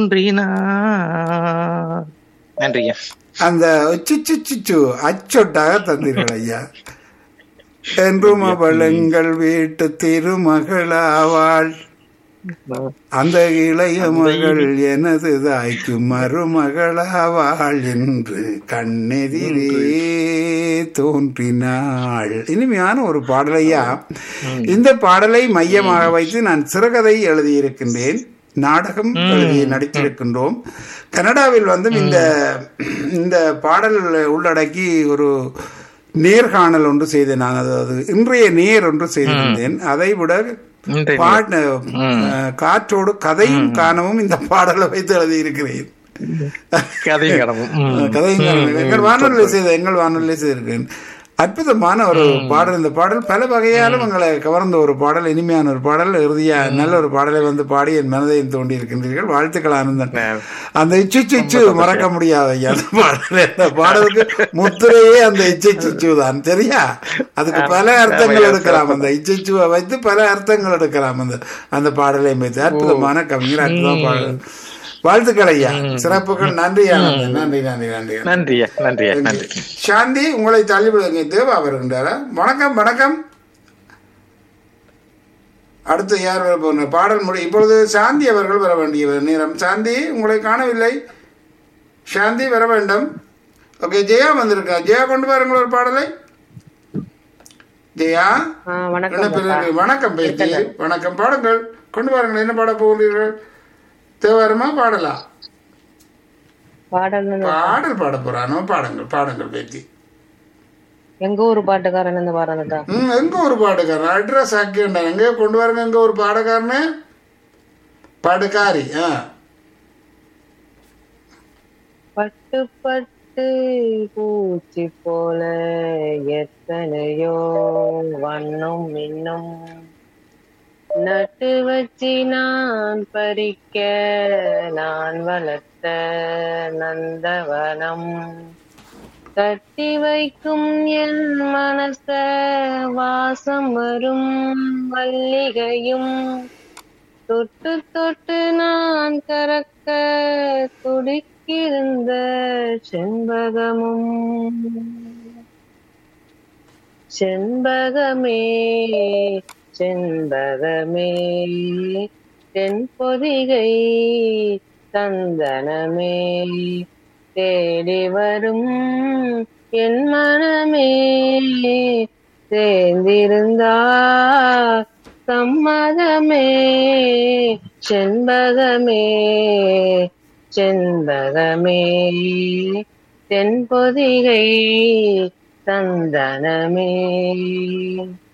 தோன்றினார் நன்றியா அந்த சிச்சு அச்சொட்டாக தந்தீர்கள் ஐயா என்றும் அவள் எங்கள் வீட்டு திருமகளாவாள் அந்த இளைய மகள் எனது தாய்க்கு மருமகளாவாள் என்று கண்ணெதிரே தோன்றினாள் இனிமையான ஒரு பாடலையா இந்த பாடலை மையமாக வைத்து நான் சிறுகதை எழுதியிருக்கின்றேன் நாடகம் எழுதி நடித்திருக்கின்றோம் கனடாவில் வந்து இந்த இந்த பாடல் உள்ளடக்கி ஒரு நேர்காணல் ஒன்று செய்தேன் நான் அதாவது இன்றைய நேர் ஒன்று செய்திருந்தேன் அதை விட இன்றைய பாட அஹ், காற்றோடு கதையும் காணவும் இந்த பாடலை வைத்து எழுதியிருக்கிறேன் கதை கடமும் ம். கதையும் காணவும் எங்கள் வானொலி செய்த எங்கள் வானொலி செய்திருக்கிறேன் அற்புதமான ஒரு பாடல் இந்த பாடல் பல வகையாலும் எங்களை கவர்ந்த ஒரு பாடல் இனிமையான ஒரு பாடல் இறுதியா நல்ல ஒரு பாடலை வந்து பாடி என் மனதையும் தோண்டி இருக்கின்றீர்கள் வாழ்த்துக்கள் ஆனந்தன் அந்த இச்சு சிச்சு மறக்க முடியாது ஐயா அந்த பாடல் அந்த பாடலுக்கு முத்திரையே அந்த இச்சு சிச்சு தான் சரியா அதுக்கு பல அர்த்தங்கள் எடுக்கலாம் அந்த இச்சுச்சுவை வைத்து பல அர்த்தங்கள் எடுக்கலாம் அந்த அந்த பாடலை வைத்து அற்புதமான கவிஞர் அற்புதமான பாடல் வாழ்த்துக்கள் ஐயா சிறப்புகள் நன்றி ஆனந்தன் நன்றி நன்றி நன்றி நன்றியா நன்றியா நன்றி சாந்தி உங்களை தள்ளிவிடுங்க தேவா வருகின்றாரா வணக்கம் வணக்கம் அடுத்து யார் வர போன பாடல் முடி இப்பொழுது சாந்தி அவர்கள் வர வேண்டிய நேரம் சாந்தி உங்களை காணவில்லை சாந்தி வர வேண்டும் ஓகே ஜெயா வந்திருக்கா ஜெயா கொண்டு வாருங்கள் ஒரு பாடலை ஜெயா ஆ, வணக்கம் இணைப்பில் அப்பா. இருக்கு. வணக்கம் பேத்தி வணக்கம் பாடுங்கள் கொண்டு வாருங்கள் என்ன பாட போகிறீர்கள் தேவாரமா பாடலா பாடல் பாடல் பாட போறானோ பாடுங்கள் பாடுங்கள் பேத்தி எங்க ஊர் பாட்டுக்காரன் இந்த பாடுறதா ம் எங்க ஒரு பாடுக்காரன் அட்ரஸ் ஆக்கிண்டா எங்க கொண்டு வரங்க எங்க ஒரு பாடக்காரனு பாடுக்காரி ஆ பட்டு பட்டு பூச்சி போல எத்தனையோ வண்ணம் மின்னும் நட்டு வச்சு நான் பறிக்க நான் வளர்த்த நந்தவனம் கட்டி வைக்கும் என் மனச வாசம் வரும் மல்லிகையும் தொட்டு தொட்டு நான் கறக்க துடிக்கிருந்த செண்பகமும் செண்பகமே செண்பகமே தென்பொதிகை சந்தனமே தேடி வரும் என் மனமே சேர்ந்திருந்தா சம்மதமே செண்பகமே செண்பகமே தென்பொதிகை சந்தனமே